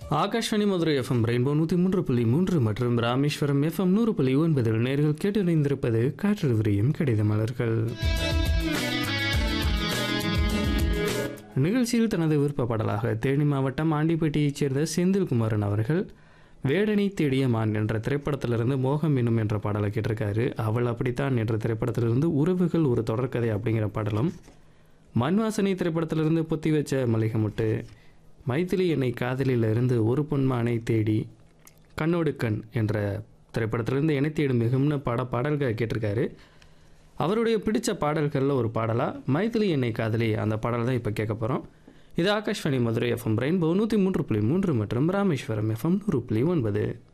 Akashvani Madurai FM rainbow நூற்றி மூன்று புள்ளி மூன்று மற்றும் ராமேஸ்வரம் எஃப்எம் நூறு புள்ளி ஒன்பதில் நேர்கள் கேட்டிணைந்திருப்பது காற்று விரியும் கடித மலர்கள் நிகழ்ச்சியில் தனது விருப்ப பாடலாக தேனி மாவட்டம் ஆண்டிப்பட்டியைச் சேர்ந்த செந்தில்குமாரன் அவர்கள் வேடனை தேடிய மான் என்ற திரைப்படத்திலிருந்து மோகம் என்னும் என்ற பாடலை கேட்டிருக்காரு அவள் அப்படித்தான் என்ற திரைப்படத்திலிருந்து உறவுகள் ஒரு தொடர்கதை அப்படிங்கிற பாடலும் மண்வாசனை திரைப்படத்திலிருந்து பொத்தி வச்ச மல்லிகை முட்டு மைத்திலி என்னை காதலில் இருந்து ஒரு பொன்மானை தேடி கண்ணோடு கண் என்ற திரைப்படத்திலிருந்து என்னை தேடும் மிகும்னு பாட பாடல்கள் கேட்டிருக்காரு அவருடைய பிடிச்ச பாடல்களில் ஒரு பாடலாக மைத்திலி என்னை காதலி அந்த பாடல் தான் இப்போ கேட்க போகிறோம் இது ஆகாஷ்வாணி மதுரை எஃப்எம் ரெயின்போ நூற்றி மூன்று புள்ளி மூன்று மற்றும் ராமேஸ்வரம் எஃப்எம் நூறு புள்ளி ஒன்பது